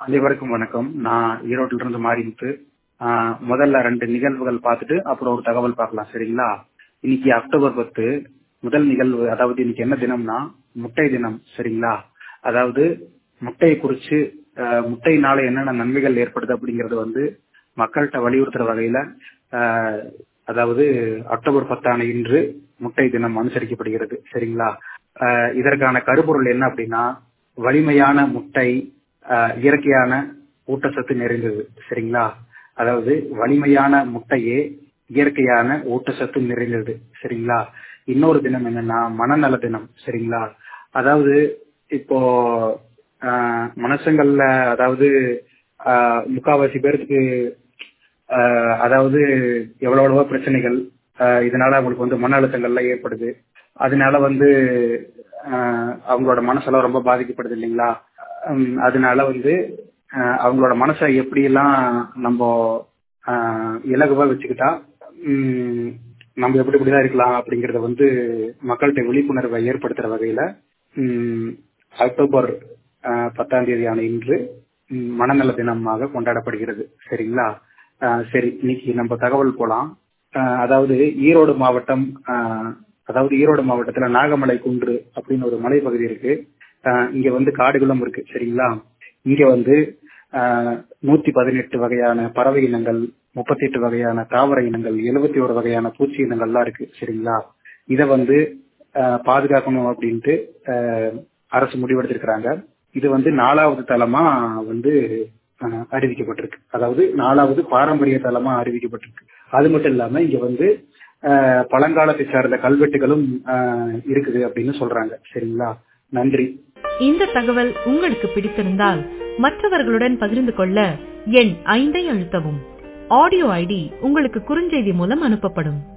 அனைவருக்கும் வணக்கம் நான் ஈரோட்டில இருந்து மாறிமுத்து ஆஹ் முதல்ல ரெண்டு நிகழ்வுகள் பார்த்துட்டு அப்புறம் ஒரு தகவல் பார்க்கலாம் சரிங்களா இன்னைக்கு அக்டோபர் பத்து முதல் நிகழ்வு அதாவது இன்னைக்கு என்ன தினம்னா முட்டை தினம் சரிங்களா அதாவது முட்டையை குறிச்சு ஆஹ் முட்டையினால என்னென்ன நன்மைகள் ஏற்படுது அப்படிங்கறது வந்து மக்கள்கிட்ட வலியுறுத்துற வகையில ஆஹ் அதாவது அக்டோபர் பத்தான இன்று முட்டை தினம் அனுசரிக்கப்படுகிறது சரிங்களா ஆஹ் இதற்கான கருப்பொருள் என்ன அப்படின்னா வலிமையான முட்டை ஆஹ் இயற்கையான ஊட்டச்சத்து நிறைந்தது சரிங்களா அதாவது வலிமையான முட்டையே இயற்கையான ஊட்டச்சத்து நிறைந்தது சரிங்களா இன்னொரு தினம் என்னன்னா மனநல தினம் சரிங்களா அதாவது இப்போ ஆஹ் மனுஷங்கள்ல அதாவது ஆஹ் முக்காவாசி பேருக்கு ஆஹ் அதாவது எவ்வளவு எவ்வளவோ பிரச்சனைகள் ஆஹ் இதனால அவங்களுக்கு வந்து மன அழுத்தங்கள்லாம் ஏற்படுது அதனால வந்து ஆஹ் அவங்களோட மனசெல்லாம் ரொம்ப பாதிக்கப்படுது இல்லைங்களா ஹம் அதனால வந்து ஆஹ் அவங்களோட மனசை எப்படியெல்லாம் நம்ம ஆஹ் இலகுவா வச்சுக்கிட்டா ஹம் நம்ம எப்படி இப்படிதான் இருக்கலாம் அப்படிங்கறத வந்து மக்கள்கிட்ட விழிப்புணர்வை ஏற்படுத்துற வகையில ஹம் அக்டோபர் ஆஹ் பத்தாம் தேதியான இன்று ஹம் மனநல தினமாக கொண்டாடப்படுகிறது சரிங்களா ஆஹ் சரி இன்னைக்கு நம்ம தகவல் போலாம் ஆஹ் அதாவது ஈரோடு மாவட்டம் ஆஹ் அதாவது ஈரோடு மாவட்டத்துல நாகமலை குன்று அப்படின்னு ஒரு மலைப்பகுதி இருக்கு ஆஹ் இங்க வந்து காடுகளும் இருக்கு சரிங்களா இங்க வந்து ஆஹ் நூத்தி பதினெட்டு வகையான பறவை இனங்கள் முப்பத்தி எட்டு வகையான தாவர இனங்கள் எழுபத்தி ஒரு வகையான பூச்சி இனங்கள்லாம் இருக்கு சரிங்களா இத வந்து ஆஹ் பாதுகாக்கணும் அப்படின்ட்டு ஆஹ் அரசு முடிவெடுத்திருக்கிறாங்க இது வந்து நாலாவது தளமா வந்து ஆஹ் அறிவிக்கப்பட்டிருக்கு அதாவது நாலாவது பாரம்பரிய தளமா அறிவிக்கப்பட்டிருக்கு அது மட்டும் இல்லாம இங்க வந்து ஆஹ் பழங்காலத்தை சார்ந்த கல்வெட்டுகளும் ஆஹ் இருக்குது அப்படின்னு சொல்றாங்க சரிங்களா நன்றி இந்த தகவல் உங்களுக்கு பிடித்திருந்தால் மற்றவர்களுடன் பகிர்ந்து கொள்ள எண் ஐந்தை அழுத்தவும் ஆடியோ ஐடி உங்களுக்கு குறுஞ்செய்தி மூலம் அனுப்பப்படும்